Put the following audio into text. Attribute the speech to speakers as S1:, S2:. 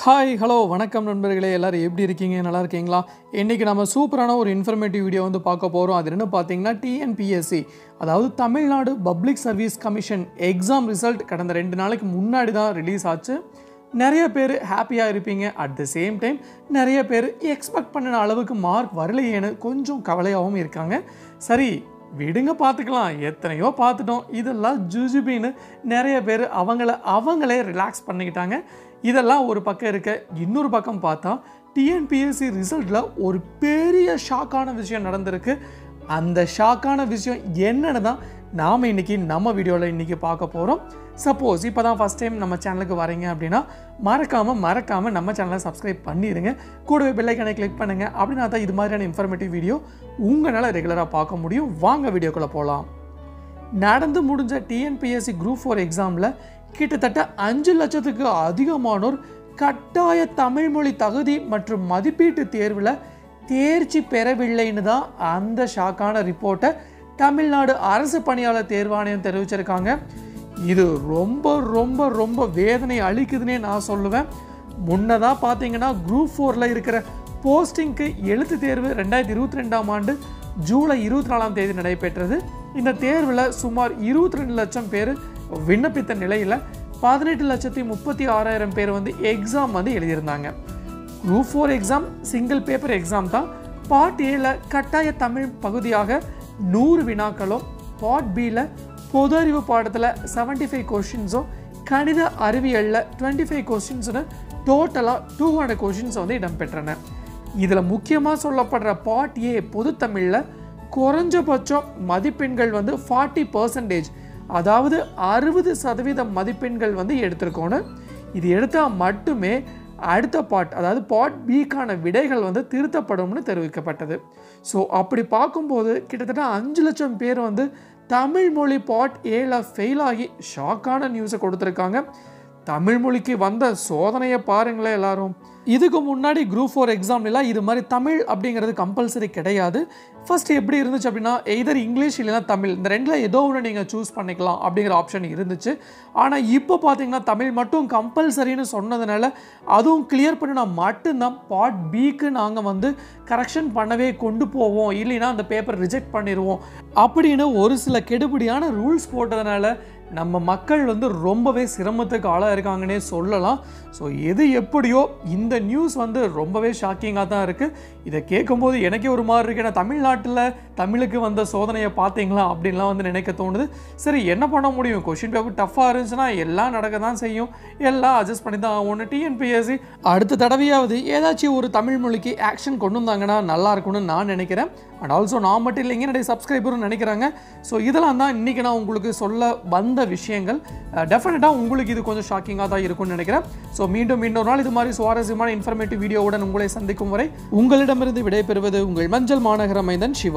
S1: hi hello வணக்கம் நண்பர்களே எல்லாரும் எப்படி இருக்கீங்க நல்லா இருக்கீங்களா இன்றைக்கி நம்ம சூப்பரான ஒரு இன்ஃபர்மேட்டிவ் வீடியோ வந்து பார்க்க போகிறோம் அது என்ன பார்த்தீங்கன்னா டிஎன்பிஎஸ்சி அதாவது Tamil Nadu public service commission exam result கடந்த ரெண்டு நாளைக்கு முன்னாடி தான் ரிலீஸ் ஆச்சு நிறைய பேர் ஹாப்பியாக இருப்பீங்க அட் த சேம் டைம் நிறைய பேர் எக்ஸ்பெக்ட் பண்ணின அளவுக்கு மார்க் வரலையேன்னு கொஞ்சம் கவலையாகவும் இருக்காங்க சரி விடுங்க பார்த்துக்கலாம் எத்தனையோ பார்த்துட்டோம் இதெல்லாம் ஜுஜுபின்னு நிறைய பேர் அவங்கள அவங்களே ரிலாக்ஸ் பண்ணிக்கிட்டாங்க இதெல்லாம் ஒரு பக்கம் இருக்க இன்னொரு பக்கம் பார்த்தா டிஎன்பிஎஸ்சி ரிசல்ட்டில் ஒரு பெரிய ஷாக்கான விஷயம் நடந்திருக்கு அந்த ஷாக்கான விஷயம் என்னன்னு தான் நாம் இன்றைக்கி நம்ம வீடியோவில் இன்றைக்கி பார்க்க போகிறோம் சப்போஸ் இப்போ தான் ஃபஸ்ட் டைம் நம்ம சேனலுக்கு வரீங்க அப்படின்னா மறக்காமல் மறக்காமல் நம்ம சேனலை சப்ஸ்கிரைப் பண்ணிடுங்க கூடவே பெல்லைக்கனை கிளிக் பண்ணுங்கள் அப்படின்னா தான் இது மாதிரியான இன்ஃபர்மேட்டிவ் வீடியோ உங்களால் ரெகுலராக பார்க்க முடியும் வாங்க வீடியோக்குள்ளே போகலாம் நடந்து முடிஞ்ச டிஎன்பிஎஸ்சி குரூப் ஃபோர் எக்ஸாமில் கிட்டத்தட்ட அஞ்சு லட்சத்துக்கு அதிகமானோர் கட்டாய தமிழ் மொழி தகுதி மற்றும் மதிப்பீட்டு தேர்வில் தேர்ச்சி பெறவில்லைன்னு தான் அந்த ஷாக்கான ரிப்போர்ட்டை தமிழ்நாடு அரசு பணியாளர் தேர்வாணையம் தெரிவிச்சிருக்காங்க இது ரொம்ப ரொம்ப ரொம்ப வேதனை அளிக்குதுன்னே நான் சொல்லுவேன் முன்னதாக பார்த்தீங்கன்னா குரூப் ஃபோரில் இருக்கிற போஸ்டிங்க்கு எழுத்து தேர்வு ரெண்டாயிரத்தி இருபத்தி ரெண்டாம் ஆண்டு ஜூலை இருபத்தி நாலாம் தேதி நடைபெற்றது இந்த தேர்வில் சுமார் இருபத்தி ரெண்டு லட்சம் பேர் விண்ணப்பித்த நிலையில் பதினெட்டு லட்சத்தி முப்பத்தி ஆறாயிரம் பேர் வந்து எக்ஸாம் வந்து எழுதியிருந்தாங்க group four exam single paper exam தான் பார்ட் ஏல கட்டாய தமிழ் பகுதியாக நூறு வினாக்களும் பார்ட் பியில் பொது அறிவு பாடத்தில் செவன்டி ஃபைவ் கொஷின்ஸும் கணித அறிவியலில் டுவெண்ட்டி ஃபைவ் கொஷின்ஸ்னு டோட்டலாக டூ ஹண்ட்ரட் கொஷின்ஸ் வந்து இடம்பெற்றன இதில் முக்கியமாக சொல்லப்படுற பார்ட் ஏ பொதுத்தமிழில் குறைஞ்சபட்சம் மதிப்பெண்கள் வந்து ஃபார்ட்டி பர்சன்டேஜ் அதாவது அறுபது சதவீத மதிப்பெண்கள் வந்து எடுத்திருக்கோணும் இது எடுத்தால் மட்டுமே அடுத்த பாட் அதாவது பாட் பிக்கான விடைகள் வந்து திருத்தப்படும்னு தெரிவிக்கப்பட்டது ஸோ அப்படி பார்க்கும்போது கிட்டத்தட்ட அஞ்சு லட்சம் பேர் வந்து தமிழ் மொழி பாட் ஏல ஃபெயில் ஆகி ஷாக்கான நியூஸை கொடுத்துருக்காங்க தமிழ் மொழிக்கு வந்த சோதனையை பாருங்களேன் எல்லாரும் இதுக்கு முன்னாடி குரூப் ஃபோர் எக்ஸாம்லாம் இது மாதிரி தமிழ் அப்படிங்கிறது கம்பல்சரி கிடையாது ஃபர்ஸ்ட் எப்படி இருந்துச்சு அப்படின்னா எய்தர் இங்கிலீஷ் இல்லைனா தமிழ் இந்த ரெண்டில் ஏதோ ஒன்று நீங்கள் சூஸ் பண்ணிக்கலாம் அப்படிங்கிற ஆப்ஷன் இருந்துச்சு ஆனால் இப்போ பார்த்தீங்கன்னா தமிழ் மட்டும் கம்பல்சரின்னு சொன்னதுனால அதுவும் கிளியர் பண்ணினா மட்டும்தான் பார்ட் பிக்கு நாங்கள் வந்து கரெக்ஷன் பண்ணவே கொண்டு போவோம் இல்லைன்னா அந்த பேப்பர் ரிஜெக்ட் பண்ணிடுவோம் அப்படின்னு ஒரு சில கெடுபிடியான ரூல்ஸ் போட்டதுனால நம்ம மக்கள் வந்து ரொம்பவே சிரமத்துக்கு ஆளாக இருக்காங்கன்னே சொல்லலாம் ஸோ எது எப்படியோ இந்த நியூஸ் வந்து ரொம்பவே ஷாக்கிங்காக தான் இருக்குது இதை கேட்கும்போது எனக்கே ஒரு மாதிரி இருக்கு ஏன்னா தமிழ்நாட்டில் தமிழுக்கு வந்த சோதனையை பார்த்தீங்களா அப்படின்லாம் வந்து நினைக்க தோணுது சரி என்ன பண்ண முடியும் கொஷின் பேப்பர் டஃப்பாக இருந்துச்சுன்னா எல்லாம் நடக்க தான் செய்யும் எல்லாம் அட்ஜஸ்ட் பண்ணி தான் ஒன்று டிஎன்பிஎஸ்சி அடுத்த தடவையாவது ஏதாச்சும் ஒரு தமிழ் மொழிக்கு ஆக்ஷன் கொண்டு வந்தாங்கன்னா நல்லா இருக்கும்னு நான் நினைக்கிறேன் அண்ட் ஆல்சோ நான் மட்டும் இல்லைங்க நிறைய சப்ஸ்கிரைபரும் நினைக்கிறாங்க ஸோ இதெல்லாம் தான் இன்றைக்கி நான் உங்களுக்கு சொல்ல வந்த விஷயங்கள் டெஃபினட்டாக உங்களுக்கு இது கொஞ்சம் ஷாக்கிங்காக தான் இருக்கும்னு நினைக்கிறேன் ஸோ மீண்டும் இன்னொரு நாள் இது மாதிரி சுவாரஸ்யமான இன்ஃபர்மேட்டிவ் வீடியோவுடன் உங்களை சந்திக்கும் வரை உங்களிடமிருந்து விடைபெறுவது உங்கள் மஞ்சள் மாநகர மைந்தன் சிவா